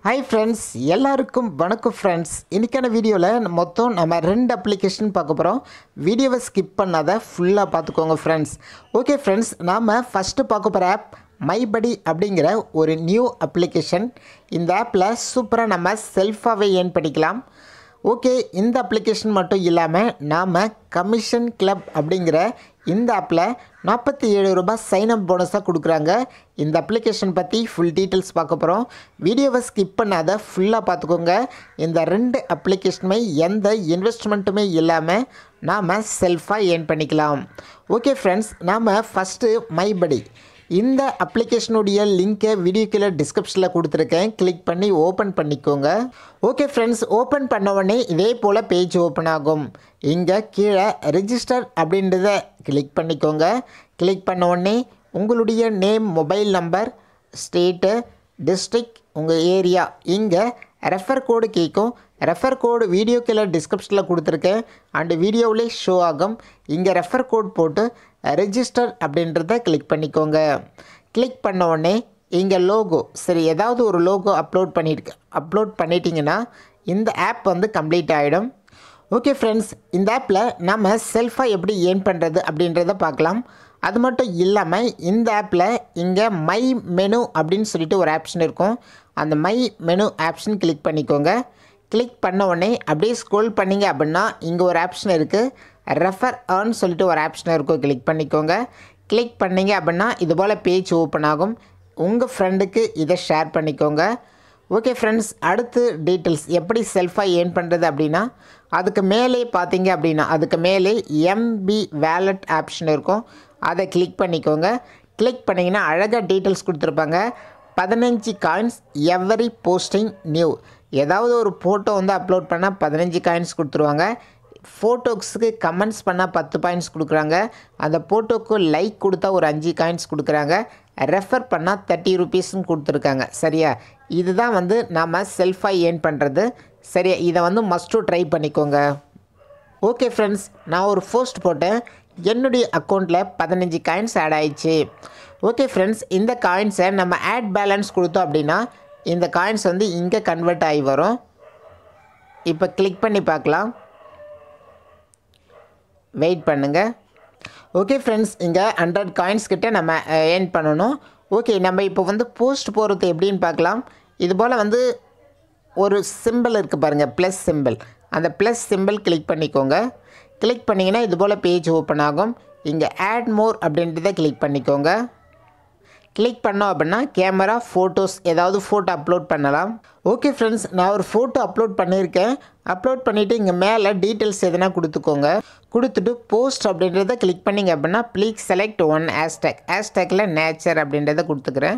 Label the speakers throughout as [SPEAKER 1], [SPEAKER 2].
[SPEAKER 1] hi friends எல்லாருக்கும் வணக்கம் friends இன்றைக்கான வீடியோவில் மொத்தம் நம்ம ரெண்டு அப்ளிகேஷன் பார்க்க போகிறோம் வீடியோவை ஸ்கிப் பண்ணாத ஃபுல்லாக பார்த்துக்கோங்க ஃப்ரெண்ட்ஸ் ஓகே ஃப்ரெண்ட்ஸ் நாம் ஃபஸ்ட்டு பார்க்க போகிற ஆப் மைபடி அப்படிங்கிற ஒரு நியூ அப்ளிகேஷன் இந்த ஆப்பில் சூப்பராக நம்ம செல்ஃபாகவே ஏர்ன் பண்ணிக்கலாம் ஓகே இந்த அப்ளிகேஷன் மட்டும் இல்லாமல் நாம் கமிஷன் கிளப் அப்படிங்கிற இந்த ஆப்பில் நாற்பத்தி ஏழு ரூபாய் சைனப் போனஸாக கொடுக்குறாங்க இந்த அப்ளிகேஷன் பற்றி ஃபுல் டீட்டெயில்ஸ் பார்க்க போகிறோம் வீடியோவை ஸ்கிப் பண்ணாத ஃபுல்லாக பார்த்துக்கோங்க இந்த ரெண்டு அப்ளிகேஷனுமே எந்த இன்வெஸ்ட்மெண்ட்டுமே இல்லாமல் நாம் செல்ஃபாக ஏர்ன் பண்ணிக்கலாம் ஓகே ஃப்ரெண்ட்ஸ் நாம் ஃபஸ்ட்டு மைபடி இந்த அப்ளிகேஷனுடைய லிங்க்கை வீடியோ கீழே டிஸ்கிரிப்ஷனில் கொடுத்துருக்கேன் கிளிக் பண்ணி ஓப்பன் பண்ணிக்கோங்க ஓகே ஃப்ரெண்ட்ஸ் ஓப்பன் பண்ண உடனே இதே போல் பேஜ் ஓப்பன் ஆகும் இங்கே கீழே ரிஜிஸ்டர் அப்படின்றத கிளிக் பண்ணிக்கோங்க கிளிக் பண்ண உடனே உங்களுடைய name mobile number state district உங்கள் ஏரியா இங்கே ரெஃபர் கோடு கேட்கும் ரெஃபர் கோடு வீடியோ கீழே டிஸ்கிரிப்ஷனில் கொடுத்துருக்கேன் அண்டு வீடியோவிலே ஷோ ஆகும் இங்கே ரெஃபர் கோட் போட்டு ரெஜிஸ்டர் அப்படின்றத கிளிக் பண்ணிக்கோங்க கிளிக் பண்ண உடனே இங்கே லோகோ சரி ஏதாவது ஒரு லோகோ அப்லோட் பண்ணிட்டு அப்லோட் பண்ணிட்டீங்கன்னா இந்த ஆப் வந்து கம்ப்ளீட் ஆகிடும் ஓகே ஃப்ரெண்ட்ஸ் இந்த ஆப்பில் நம்ம செல்ஃபாக எப்படி ஏர்ன் பண்ணுறது அப்படின்றத பார்க்கலாம் அது மட்டும் இல்லாமல் இந்த ஆப்பில் இங்கே மை மெனு அப்படின்னு சொல்லிட்டு ஒரு ஆப்ஷன் இருக்கும் அந்த மை மெனு ஆப்ஷன் கிளிக் பண்ணிக்கோங்க கிளிக் பண்ண உடனே அப்படியே ஸ்க்ரோல் பண்ணிங்க அப்படின்னா இங்கே ஒரு ஆப்ஷன் இருக்குது ரெஃபர் ஏர்ன் சொல்லிட்டு ஒரு ஆப்ஷன் இருக்கும் கிளிக் பண்ணிக்கோங்க கிளிக் பண்ணிங்க அப்படின்னா இது போல் பேஜ் ஓப்பன் ஆகும் உங்கள் ஃப்ரெண்டுக்கு இதை ஷேர் பண்ணிக்கோங்க ஓகே ஃப்ரெண்ட்ஸ் அடுத்து டீட்டெயில்ஸ் எப்படி செல்ஃபாக ஏர்ன் பண்ணுறது அப்படின்னா அதுக்கு மேலே பார்த்தீங்க அப்படின்னா அதுக்கு மேலே எம்பி வேலட் ஆப்ஷன் இருக்கும் அதை கிளிக் பண்ணிக்கோங்க கிளிக் பண்ணிங்கன்னா அழகாக டீட்டெயில்ஸ் கொடுத்துருப்பாங்க பதினஞ்சு காயின்ஸ் எவரி போஸ்டிங் நியூ ஏதாவது ஒரு ஃபோட்டோ வந்து அப்லோட் பண்ணால் பதினஞ்சு காயின்ஸ் கொடுத்துருவாங்க ஃபோட்டோஸுக்கு கமெண்ட்ஸ் பண்ணால் பத்து பாயிண்ட்ஸ் கொடுக்குறாங்க அந்த ஃபோட்டோக்கு லைக் கொடுத்தா ஒரு அஞ்சு காயின்ஸ் கொடுக்குறாங்க ரெஃபர் பண்ணால் தேர்ட்டி ருபீஸ்னு கொடுத்துருக்காங்க சரியா இதுதான் வந்து நாம் செல்ஃபாக ஏர்ன் பண்ணுறது சரியா இதை வந்து மஸ்ட்டு ட்ரை பண்ணிக்கோங்க ஓகே ஃப்ரெண்ட்ஸ் நான் ஒரு போஸ்ட் போட்டேன் என்னுடைய அக்கௌண்ட்டில் பதினஞ்சு காயின்ஸ் ஆட் ஆயிடுச்சு ஓகே ஃப்ரெண்ட்ஸ் இந்த காயின்ஸை நம்ம ஆட் பேலன்ஸ் கொடுத்தோம் அப்படின்னா இந்த காயின்ஸ் வந்து இங்கே கன்வெர்ட் ஆகி வரும் இப்போ கிளிக் பண்ணி பார்க்கலாம் வெயிட் பண்ணுங்கள் ஓகே ஃப்ரெண்ட்ஸ் இங்கே ஹண்ட்ரட் காயின்ஸ் கிட்ட நம்ம ஏர்ன் பண்ணணும் ஓகே நம்ம இப்போ வந்து போஸ்ட் போகிறது எப்படின்னு பார்க்கலாம் இது போல் வந்து ஒரு சிம்பிள் இருக்குது பாருங்கள் ப்ளஸ் சிம்பிள் அந்த ப்ளஸ் சிம்பிள் கிளிக் பண்ணிக்கோங்க கிளிக் பண்ணிங்கன்னா இது போல் பேஜ் ஓப்பன் ஆகும் இங்கே ஆட் மோர் அப்படின்றத கிளிக் பண்ணிக்கோங்க கிளிக் பண்ணோம் அப்படின்னா கேமரா ஃபோட்டோஸ் ஏதாவது ஃபோட்டோ அப்லோட் பண்ணலாம் ஓகே ஃப்ரெண்ட்ஸ் நான் ஒரு ஃபோட்டோ அப்லோட் பண்ணியிருக்கேன் அப்லோட் பண்ணிவிட்டு இங்கே மேலே டீட்டெயில்ஸ் எதனா கொடுத்துக்கோங்க கொடுத்துட்டு போஸ்ட் அப்படின்றத கிளிக் பண்ணிங்க அப்படின்னா ப்ளீஸ் செலக்ட் ஒன் ஹேஷ்டேக் ஹேஷ்டேக்கில் நேச்சர் அப்படின்றத கொடுத்துக்கிறேன்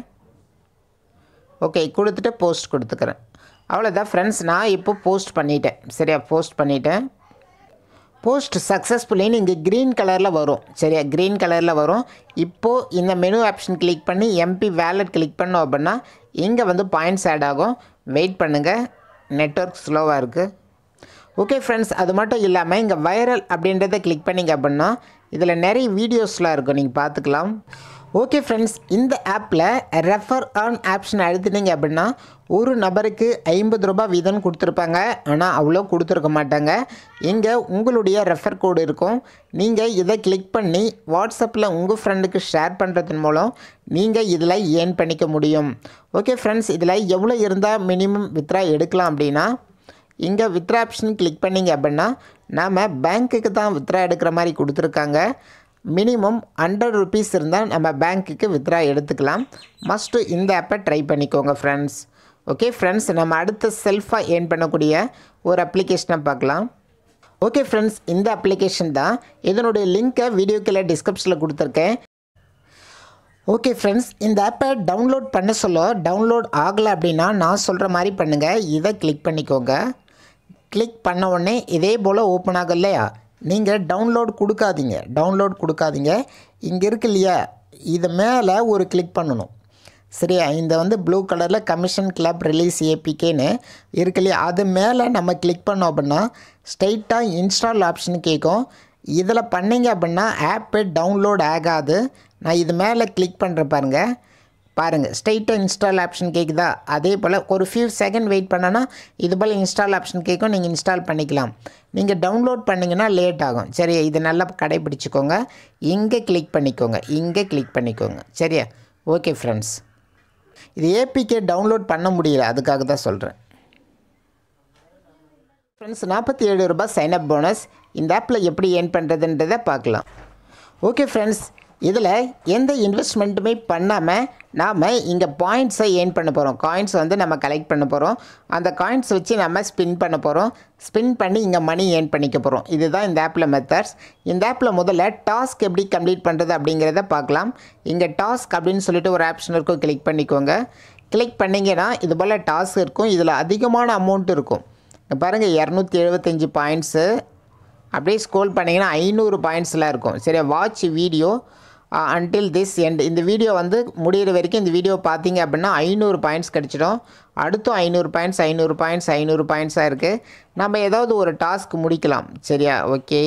[SPEAKER 1] ஓகே கொடுத்துட்டு போஸ்ட் கொடுத்துக்கிறேன் அவ்வளோதான் ஃப்ரெண்ட்ஸ் நான் இப்போ போஸ்ட் பண்ணிட்டேன் சரியா போஸ்ட் பண்ணிட்டேன் போஸ்ட் சக்ஸஸ்ஃபுல்லின்னு இங்கே க்ரீன் கலரில் வரும் சரியா க்ரீன் கலரில் வரும் இப்போது இந்த மெனு ஆப்ஷன் கிளிக் பண்ணி எம்பி வேலட் கிளிக் பண்ணோம் அப்படின்னா இங்கே வந்து பாயிண்ட்ஸ் ஆட் ஆகும் வெயிட் பண்ணுங்கள் நெட்ஒர்க் ஸ்லோவாக இருக்குது ஓகே ஃப்ரெண்ட்ஸ் அது மட்டும் இல்லாமல் இங்கே வைரல் அப்படின்றத கிளிக் பண்ணிங்க அப்படின்னா இதில் நிறைய வீடியோஸ்லாம் இருக்கும் நீங்கள் பார்த்துக்கலாம் ஓகே ஃப்ரெண்ட்ஸ் இந்த ஆப்பில் ரெஃபர் ஆன் ஆப்ஷன் அழுத்தினீங்க அப்படின்னா ஒரு நபருக்கு ஐம்பது ரூபாய் வீதம் கொடுத்துருப்பாங்க ஆனால் அவ்வளோ கொடுத்துருக்க மாட்டாங்க இங்கே உங்களுடைய ரெஃபர் கோடு இருக்கும் நீங்கள் இதை கிளிக் பண்ணி வாட்ஸ்அப்பில் உங்கள் ஃப்ரெண்டுக்கு ஷேர் பண்ணுறதன் மூலம் நீங்கள் இதில் ஏர்ன் பண்ணிக்க முடியும் ஓகே ஃப்ரெண்ட்ஸ் இதில் எவ்வளோ இருந்தால் மினிமம் வித்ரா எடுக்கலாம் அப்படின்னா இங்கே வித்ரா ஆப்ஷன் கிளிக் பண்ணிங்க அப்படின்னா நாம் பேங்க்குக்கு தான் வித்ரா எடுக்கிற மாதிரி கொடுத்துருக்காங்க மினிமம் ஹண்ட்ரட் ருபீஸ் இருந்தால் நம்ம பேங்க்குக்கு வித்ரா எடுத்துக்கலாம் மஸ்ட்டு இந்த ஆப்பை ட்ரை பண்ணிக்கோங்க ஃப்ரெண்ட்ஸ் ஓகே ஃப்ரெண்ட்ஸ் நம்ம அடுத்த செல்ஃபாக ஏர்ன் பண்ணக்கூடிய ஒரு அப்ளிகேஷனை பார்க்கலாம் ஓகே ஃப்ரெண்ட்ஸ் இந்த அப்ளிகேஷன் தான் இதனுடைய லிங்க்கை வீடியோ கீழே டிஸ்கிரிப்ஷனில் கொடுத்துருக்கேன் ஓகே ஃப்ரெண்ட்ஸ் இந்த ஆப்பை டவுன்லோட் பண்ண சொல்ல டவுன்லோட் ஆகலை அப்படின்னா நான் சொல்கிற மாதிரி பண்ணுங்கள் இதை கிளிக் பண்ணிக்கோங்க கிளிக் பண்ண உடனே இதே போல் ஓப்பன் ஆகும் இல்லையா நீங்கள் டவுன்லோட் கொடுக்காதீங்க டவுன்லோட் கொடுக்காதீங்க இங்கே இருக்கு இல்லையா இது மேலே ஒரு கிளிக் பண்ணணும் சரியா இந்த வந்து ப்ளூ கலரில் கமிஷன் கிளப் ரிலீஸ் ஏபிகேன்னு இருக்கு இல்லையா அது மேலே நம்ம கிளிக் பண்ணோம் அப்படின்னா ஸ்ட்ரைட்டாக இன்ஸ்டால் ஆப்ஷன் கேட்கும் இதில் பண்ணிங்க அப்படின்னா ஆப்பு டவுன்லோட் ஆகாது நான் இது மேலே கிளிக் பண்ணுற பாருங்கள் பாருங்கள் ஸ்ட்ரைட்டாக இன்ஸ்டால் ஆப்ஷன் கேட்குதா அதே போல் ஒரு ஃபியூ செகண்ட் வெயிட் பண்ணனா இது போல் இன்ஸ்டால் ஆப்ஷன் கேட்கும் நீங்கள் இன்ஸ்டால் பண்ணிக்கலாம் நீங்கள் டவுன்லோட் பண்ணிங்கன்னா லேட் ஆகும் சரியா இது நல்லா கடைப்பிடிச்சிக்கோங்க இங்கே கிளிக் பண்ணிக்கோங்க இங்கே கிளிக் பண்ணிக்கோங்க சரியா ஓகே ஃப்ரெண்ட்ஸ் இது ஏபிகே டவுன்லோட் பண்ண முடியல அதுக்காக தான் சொல்கிறேன் ஃப்ரெண்ட்ஸ் நாற்பத்தி ஏழு ரூபாய் சைனப் போனஸ் இந்த ஆப்பில் எப்படி ஏர்ன் பண்ணுறதுன்றதை பார்க்கலாம் ஓகே ஃப்ரெண்ட்ஸ் இதில் எந்த இன்வெஸ்ட்மெண்ட்டுமே பண்ணாமல் நாம் இங்கே பாயிண்ட்ஸை ஏர்ன் பண்ண போகிறோம் காயின்ஸ் வந்து நம்ம கலெக்ட் பண்ண போகிறோம் அந்த காயின்ஸ் வச்சு நம்ம ஸ்பின் பண்ண போகிறோம் ஸ்பின் பண்ணி இங்கே மணி ஏர்ன் பண்ணிக்க போகிறோம் இதுதான் இந்த ஆப்பில் மெத்தட்ஸ் இந்த ஆப்பில் முதல்ல டாஸ்க் எப்படி கம்ப்ளீட் பண்ணுறது அப்படிங்கிறத பார்க்கலாம் இங்கே டாஸ்க் அப்படின்னு சொல்லிட்டு ஒரு ஆப்ஷன் இருக்கும் கிளிக் பண்ணிக்கோங்க கிளிக் பண்ணிங்கன்னா இது போல் டாஸ்க் இருக்கும் இதில் அதிகமான அமௌண்ட் இருக்கும் இங்க பாருங்கள் இரநூத்தி எழுபத்தஞ்சி பாயிண்ட்ஸு அப்படியே ஸ்க்ரோல் பண்ணிங்கன்னா ஐநூறு பாயிண்ட்ஸ்லாம் இருக்கும் சரியா watch video until this end இந்த வீடியோ வந்து முடிகிற வரைக்கும் இந்த வீடியோ பார்த்தீங்க அப்படின்னா ஐநூறு பாயிண்ட்ஸ் கிடச்சிடும் அடுத்தும் ஐநூறு பாயிண்ட்ஸ் ஐநூறு பாயிண்ட்ஸ் ஐநூறு பாயிண்ட்ஸாக இருக்குது நம்ம ஏதாவது ஒரு டாஸ்க் முடிக்கலாம் சரியா ஓகே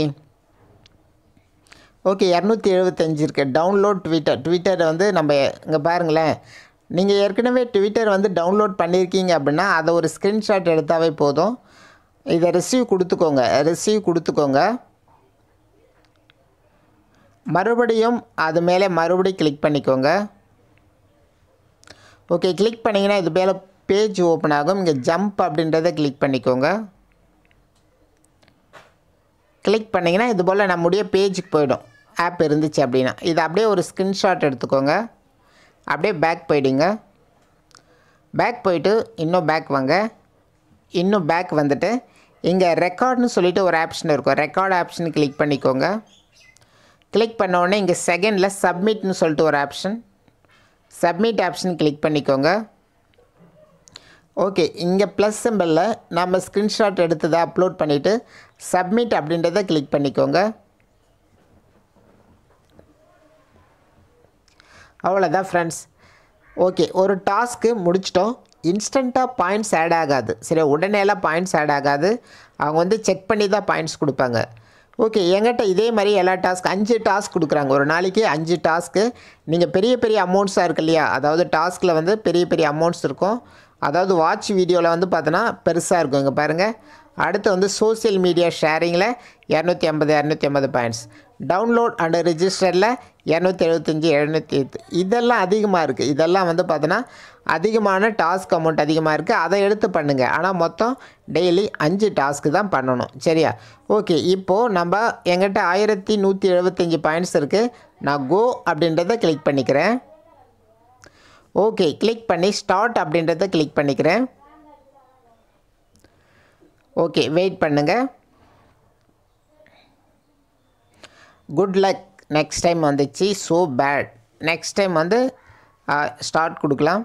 [SPEAKER 1] ஓகே இரநூத்தி எழுபத்தஞ்சு இருக்குது டவுன்லோட் ட்விட்டர் ட்விட்டர் வந்து நம்ம இங்கே பாருங்களேன் நீங்கள் ஏற்கனவே ட்விட்டர் வந்து டவுன்லோட் பண்ணியிருக்கீங்க அப்படின்னா அதை ஒரு ஸ்க்ரீன்ஷாட் எடுத்தாவே போதும் இதை ரிசீவ் கொடுத்துக்கோங்க ரிசீவ் கொடுத்துக்கோங்க மறுபடியும் அது மேலே மறுபடியும் கிளிக் பண்ணிக்கோங்க ஓகே கிளிக் பண்ணிங்கன்னா இது மேலே பேஜ் ஓப்பன் ஆகும் இங்கே ஜம்ப் அப்படின்றத கிளிக் பண்ணிக்கோங்க கிளிக் பண்ணிங்கன்னா இது போல் நம்முடைய பேஜுக்கு போயிடும் ஆப் இருந்துச்சு அப்படின்னா இது அப்படியே ஒரு ஸ்க்ரீன்ஷாட் எடுத்துக்கோங்க அப்படியே பேக் போயிடுங்க பேக் போயிட்டு இன்னும் பேக் வாங்க இன்னும் பேக் வந்துட்டு இங்கே ரெக்கார்ட்னு சொல்லிட்டு ஒரு ஆப்ஷன் இருக்கும் ரெக்கார்ட் ஆப்ஷன் கிளிக் பண்ணிக்கோங்க கிளிக் பண்ண உடனே இங்கே செகண்டில் சப்மிட்னு சொல்லிட்டு ஒரு ஆப்ஷன் சப்மிட் ஆப்ஷன் கிளிக் பண்ணிக்கோங்க ஓகே இங்கே ப்ளஸ் சிம்பிளில் நம்ம ஸ்க்ரீன்ஷாட் எடுத்ததை அப்லோட் பண்ணிவிட்டு சப்மிட் அப்படின்றத கிளிக் பண்ணிக்கோங்க அவ்வளோதான் ஃப்ரெண்ட்ஸ் ஓகே ஒரு டாஸ்க்கு முடிச்சிட்டோம் இன்ஸ்டண்ட்டாக பாயிண்ட்ஸ் ஆட் ஆகாது சரி உடனேலாம் பாயிண்ட்ஸ் ஆட் ஆகாது அவங்க வந்து செக் பண்ணி தான் பாயிண்ட்ஸ் கொடுப்பாங்க ஓகே என்கிட்ட இதே மாதிரி எல்லா டாஸ்க் அஞ்சு டாஸ்க் கொடுக்குறாங்க ஒரு நாளைக்கு அஞ்சு டாஸ்க்கு நீங்கள் பெரிய பெரிய அமௌண்ட்ஸாக இருக்கு இல்லையா அதாவது டாஸ்கில் வந்து பெரிய பெரிய அமௌண்ட்ஸ் இருக்கும் அதாவது வாட்ச் வீடியோவில் வந்து பார்த்தோன்னா பெருசாக இருக்கும் இங்கே பாருங்கள் அடுத்து வந்து சோஷியல் மீடியா ஷேரிங்கில் இரநூத்தி ஐம்பது இரநூத்தி ஐம்பது பாயிண்ட்ஸ் டவுன்லோட் அண்ட் ரிஜிஸ்டரில் இரநூத்தி எழுபத்தஞ்சி எழுநூற்றி எட்டு இதெல்லாம் அதிகமாக இருக்குது இதெல்லாம் வந்து பார்த்தோன்னா அதிகமான டாஸ்க் அமௌண்ட் அதிகமாக இருக்குது அதை எடுத்து பண்ணுங்கள் ஆனால் மொத்தம் டெய்லி அஞ்சு டாஸ்க்கு தான் பண்ணணும் சரியா ஓகே இப்போது நம்ம எங்கிட்ட ஆயிரத்தி நூற்றி எழுபத்தஞ்சி பாயிண்ட்ஸ் இருக்குது நான் கோ அப்படின்றத கிளிக் பண்ணிக்கிறேன் ஓகே கிளிக் பண்ணி ஸ்டார்ட் அப்படின்றத கிளிக் பண்ணிக்கிறேன் ஓகே வெயிட் பண்ணுங்கள் குட் லக் நெக்ஸ்ட் டைம் வந்துச்சு ஸோ பேட் நெக்ஸ்ட் டைம் வந்து ஸ்டார்ட் கொடுக்கலாம்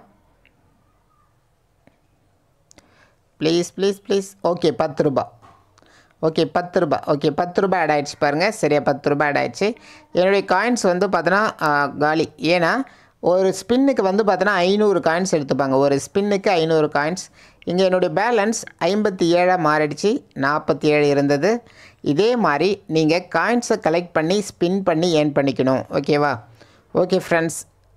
[SPEAKER 1] ப்ளீஸ் ப்ளீஸ் ப்ளீஸ் ஓகே பத்து ரூபா ஓகே பத்து ரூபா ஓகே பத்து ரூபாய் ஆட் ஆயிடுச்சு பாருங்கள் சரியா பத்து ரூபாய் ஆட் ஆயிடுச்சு என்னுடைய காயின்ஸ் வந்து பார்த்தோன்னா காலி ஏன்னா ஒரு ஸ்பின்னுக்கு வந்து பார்த்தோன்னா ஐநூறு காயின்ஸ் எடுத்துப்பாங்க ஒரு ஸ்பின்னுக்கு ஐநூறு காயின்ஸ் இங்கே என்னுடைய பேலன்ஸ் ஐம்பத்தி ஏழாக மாறிடுச்சு நாற்பத்தி ஏழு இருந்தது இதே மாதிரி நீங்கள் காயின்ஸை கலெக்ட் பண்ணி ஸ்பின் பண்ணி ஏர்ன் பண்ணிக்கணும் ஓகேவா ஓகே ஃப்ரெண்ட்ஸ்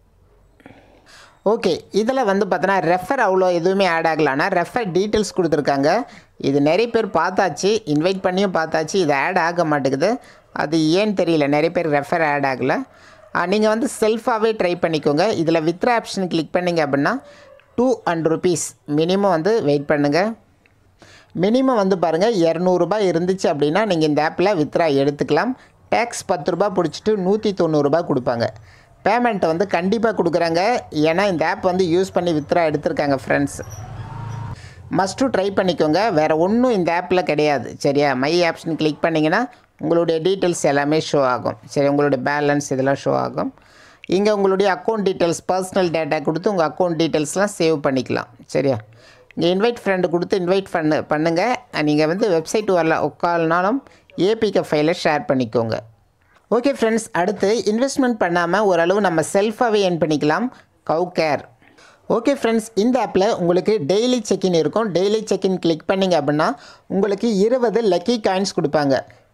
[SPEAKER 1] ஓகே இதில் வந்து பார்த்தோன்னா ரெஃபர் அவ்வளோ எதுவுமே ஆட் ஆகல ஆனால் ரெஃபர் டீட்டெயில்ஸ் கொடுத்துருக்காங்க இது நிறைய பேர் பார்த்தாச்சு இன்வைட் பண்ணியும் பார்த்தாச்சு இது ஆட் ஆக மாட்டேங்குது அது ஏன்னு தெரியல நிறைய பேர் ரெஃபர் ஆட் ஆகலை நீங்கள் வந்து செல்ஃபாகவே ட்ரை பண்ணிக்கோங்க இதில் வித்ரா ஆப்ஷன் கிளிக் பண்ணிங்க அப்படின்னா டூ ஹண்ட்ரட் ருபீஸ் மினிமம் வந்து வெயிட் பண்ணுங்கள் மினிமம் வந்து பாருங்கள் இரநூறுபா இருந்துச்சு அப்படின்னா நீங்கள் இந்த ஆப்பில் வித்ரா எடுத்துக்கலாம் டேக்ஸ் பத்து ரூபா பிடிச்சிட்டு நூற்றி தொண்ணூறுரூபா கொடுப்பாங்க பேமெண்ட்டை வந்து கண்டிப்பாக கொடுக்குறாங்க ஏன்னா இந்த ஆப் வந்து யூஸ் பண்ணி வித்ரா எடுத்திருக்காங்க ஃப்ரெண்ட்ஸ் மஸ்ட்டு ட்ரை பண்ணிக்கோங்க வேறு ஒன்றும் இந்த ஆப்பில் கிடையாது சரியா மை ஆப்ஷன் கிளிக் பண்ணிங்கன்னா உங்களுடைய டீட்டெயில்ஸ் எல்லாமே ஷோ ஆகும் சரி உங்களுடைய பேலன்ஸ் இதெல்லாம் ஷோ ஆகும் இங்கே உங்களுடைய அக்கௌண்ட் டீட்டெயில்ஸ் பர்சனல் டேட்டா கொடுத்து உங்கள் அக்கௌண்ட் டீட்டெயில்ஸ்லாம் சேவ் பண்ணிக்கலாம் சரியா இங்கே இன்வைட் ஃப்ரெண்டு கொடுத்து இன்வைட் பண்ணு பண்ணுங்கள் நீங்கள் வந்து வெப்சைட் வரல உட்காலனாலும் ஏபிகே ஃபைலை ஷேர் பண்ணிக்கோங்க ஓகே ஃப்ரெண்ட்ஸ் அடுத்து இன்வெஸ்ட்மெண்ட் பண்ணாமல் ஓரளவு நம்ம செல்ஃபாகவே ஏர்ன் பண்ணிக்கலாம் கவு கேர் ஓகே ஃப்ரெண்ட்ஸ் இந்த ஆப்பில் உங்களுக்கு டெய்லி செக்இன் இருக்கும் டெய்லி செக்இன் கிளிக் பண்ணிங்க அப்படின்னா உங்களுக்கு இருபது லக்கி காயின்ஸ் கொடுப்பாங்க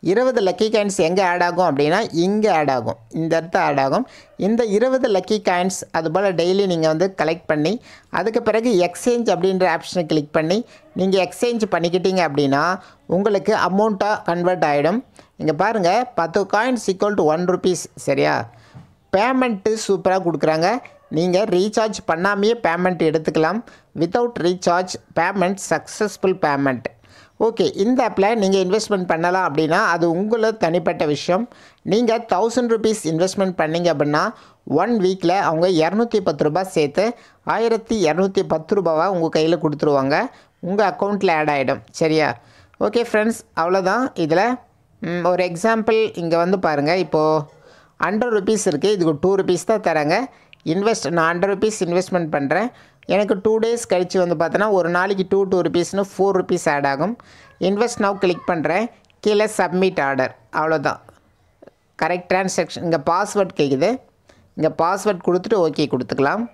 [SPEAKER 1] இருபது லக்கி காயின்ஸ் எங்கே ஆட் ஆகும் அப்படின்னா இங்கே ஆட் ஆகும் இந்த இடத்த ஆட் ஆகும் இந்த இருபது லக்கி காயின்ஸ் அதுபோல் டெய்லி நீங்கள் வந்து கலெக்ட் பண்ணி அதுக்கு பிறகு எக்ஸ்சேஞ்ச் அப்படின்ற ஆப்ஷனை கிளிக் பண்ணி நீங்கள் எக்ஸ்சேஞ்ச் பண்ணிக்கிட்டீங்க அப்படின்னா உங்களுக்கு அமௌண்ட்டாக கன்வெர்ட் ஆகிடும் இங்கே பாருங்கள் பத்து coins equal to one rupees சரியா பேமெண்ட்டு சூப்பராக கொடுக்குறாங்க நீங்கள் ரீசார்ஜ் பண்ணாமையே பேமெண்ட் எடுத்துக்கலாம் without recharge payment successful payment okay இந்த ஆப்பில் நீங்கள் இன்வெஸ்ட்மெண்ட் பண்ணலாம் அப்படின்னா அது உங்களோட தனிப்பட்ட விஷயம் நீங்கள் தௌசண்ட் ருபீஸ் இன்வெஸ்ட்மெண்ட் பண்ணீங்க அப்படின்னா ஒன் வீக்கில் அவங்க இரநூத்தி பத்து ரூபாய் சேர்த்து ஆயிரத்தி இரநூத்தி பத்து ரூபாவை உங்கள் கையில் கொடுத்துருவாங்க உங்கள் அக்கௌண்ட்டில் ஆட் ஆகிடும் சரியா ஓகே ஃப்ரெண்ட்ஸ் அவ்வளோதான் இதில் ம், ஒரு எக்ஸாம்பிள் இங்கே வந்து பாருங்கள் இப்போது ஹண்ட்ரட் ருபீஸ் இருக்குது இதுக்கு டூ ருபீஸ் தான் தராங்க இன்வெஸ்ட் நான் ஹண்ட்ரட் ருபீஸ் இன்வெஸ்ட்மெண்ட் பண்ணுறேன் எனக்கு டூ டேஸ் கழித்து வந்து பார்த்தோன்னா ஒரு நாளைக்கு டூ டூ ருபீஸ்னு ஃபோர் ருபீஸ் ஆட் ஆகும் இன்வெஸ்ட் நவ் கிளிக் பண்ணுறேன் கீழே சப்மிட் ஆர்டர் அவ்வளோதான் கரெக்ட் ட்ரான்சாக்ஷன் இங்கே பாஸ்வேர்ட் கேட்குது இங்கே பாஸ்வேர்ட் கொடுத்துட்டு ஓகே கொடுத்துக்கலாம்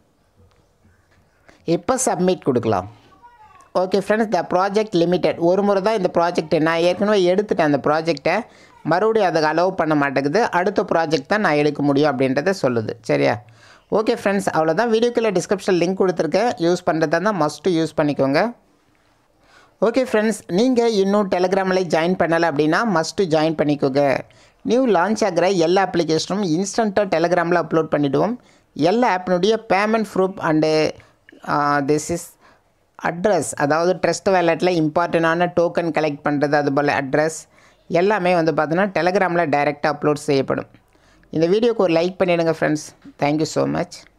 [SPEAKER 1] இப்போ சப்மிட் கொடுக்கலாம் okay friends the project limited ஒரு முறை தான் இந்த ப்ராஜெக்ட் நான் ஏற்கனவே எடுத்துட்டேன் அந்த ப்ராஜெக்டை மறுபடியும் அதுக்கு அலோவ் பண்ண மாட்டேங்குது அடுத்த ப்ராஜெக்ட் தான் நான் எடுக்க முடியும் அப்படின்றத சொல்லுது சரியா ஓகே ஃப்ரெண்ட்ஸ் அவ்வளோதான் வீடியோக்குள்ளே டிஸ்கிரிப்ஷன் லிங்க் கொடுத்துருக்கேன் யூஸ் பண்ணுறதா தான் மஸ்ட்டு யூஸ் பண்ணிக்கோங்க ஓகே ஃப்ரெண்ட்ஸ் நீங்கள் இன்னும் டெலகிராமில் ஜாயின் பண்ணலை அப்படின்னா மஸ்ட்டு ஜாயின் பண்ணிக்கோங்க நியூ லான்ச் ஆகிற எல்லா அப்ளிகேஷனும் இன்ஸ்டண்ட்டாக டெலகிராமில் அப்லோட் பண்ணிவிடுவோம் எல்லா ஆப்பினுடைய payment proof and this is address அதாவது ட்ரஸ்ட் வேலெட்டில் இம்பார்ட்டண்டான டோக்கன் கலெக்ட் பண்ணுறது அதுபோல் அட்ரஸ் எல்லாமே வந்து பார்த்தீங்கன்னா டெலகிராமில் டைரெக்டாக அப்லோட் செய்யப்படும் இந்த வீடியோக்கு ஒரு லைக் பண்ணிவிடுங்க ஃப்ரெண்ட்ஸ் தேங்க்யூ ஸோ மச்